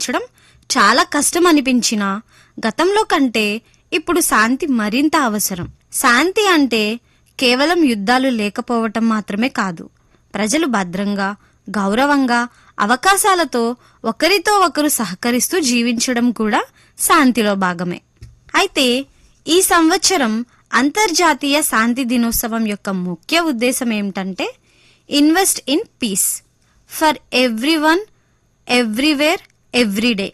సాధించడం చాలా కష్టం అనిపించినా గతంలో కంటే ఇప్పుడు శాంతి మరింత అవసరం శాంతి అంటే కేవలం యుద్ధాలు లేకపోవటం మాత్రమే కాదు ప్రజలు భద్రంగా గౌరవంగా అవకాశాలతో ఒకరితో ఒకరు సహకరిస్తూ జీవించడం కూడా శాంతిలో భాగమే అయితే ఈ సంవత్సరం అంతర్జాతీయ శాంతి దినోత్సవం యొక్క ముఖ్య ఉద్దేశం ఏమిటంటే invest in peace for everyone everywhere everyday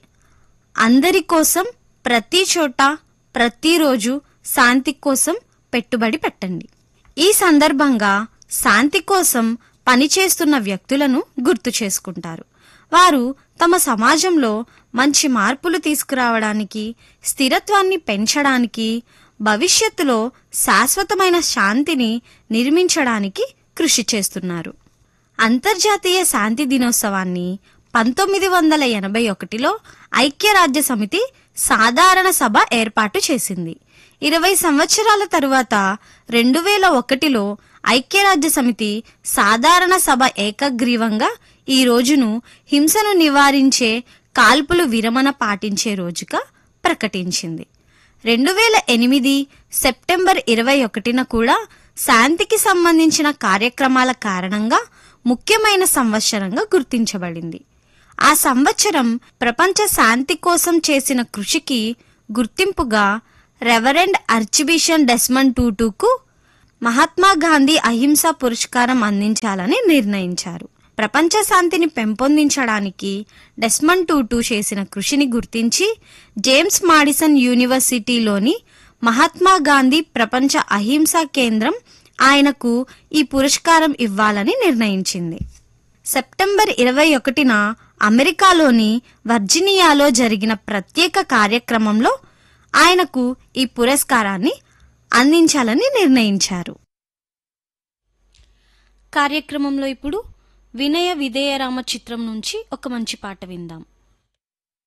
అందరి కోసం ప్రతి చోట ప్రతిరోజు శాంతి కోసం పెట్టుబడి పెట్టండి ఈ సందర్భంగా శాంతి కోసం పనిచేస్తున్న వ్యక్తులను గుర్తు చేసుకుంటారు వారు తమ సమాజంలో మంచి మార్పులు తీసుకురావడానికి స్థిరత్వాన్ని పెంచడానికి భవిష్యత్తులో శాశ్వతమైన శాంతిని నిర్మించడానికి కృషి చేస్తున్నారు అంతర్జాతీయ శాంతి దినోత్సవాన్ని పంతొమ్మిది వందల ఎనభై ఒకటిలో ఐక్యరాజ్య సమితి సాధారణ సభ ఏర్పాటు చేసింది ఇరవై సంవత్సరాల తరువాత రెండు వేల ఒకటిలో ఐక్యరాజ్య సమితి సాధారణ సభ ఏకగ్రీవంగా ఈ రోజును హింసను నివారించే కాల్పులు విరమణ పాటించే రోజుగా ప్రకటించింది రెండు వేల ఎనిమిది సెప్టెంబర్ ఇరవై ఒకటిన కూడా శాంతికి సంబంధించిన కార్యక్రమాల కారణంగా ముఖ్యమైన సంవత్సరంగా గుర్తించబడింది ఆ సంవత్సరం ప్రపంచ శాంతి కోసం చేసిన కృషికి గుర్తింపుగా రెవరెండ్ ఆర్చిబిషన్ డెస్మన్ టూటూకు మహాత్మా గాంధీ అహింసా పురస్కారం అందించాలని నిర్ణయించారు ప్రపంచ శాంతిని పెంపొందించడానికి డెస్మన్ టూటూ చేసిన కృషిని గుర్తించి జేమ్స్ మాడిసన్ యూనివర్సిటీలోని మహాత్మా గాంధీ ప్రపంచ అహింసా కేంద్రం ఆయనకు ఈ పురస్కారం ఇవ్వాలని నిర్ణయించింది సెప్టెంబర్ ఇరవై ఒకటిన అమెరికాలోని వర్జీనియాలో జరిగిన ప్రత్యేక కార్యక్రమంలో ఆయనకు ఈ పురస్కారాన్ని అందించాలని నిర్ణయించారు కార్యక్రమంలో ఇప్పుడు వినయ విధేయరామ చిత్రం నుంచి ఒక మంచి పాట విందాం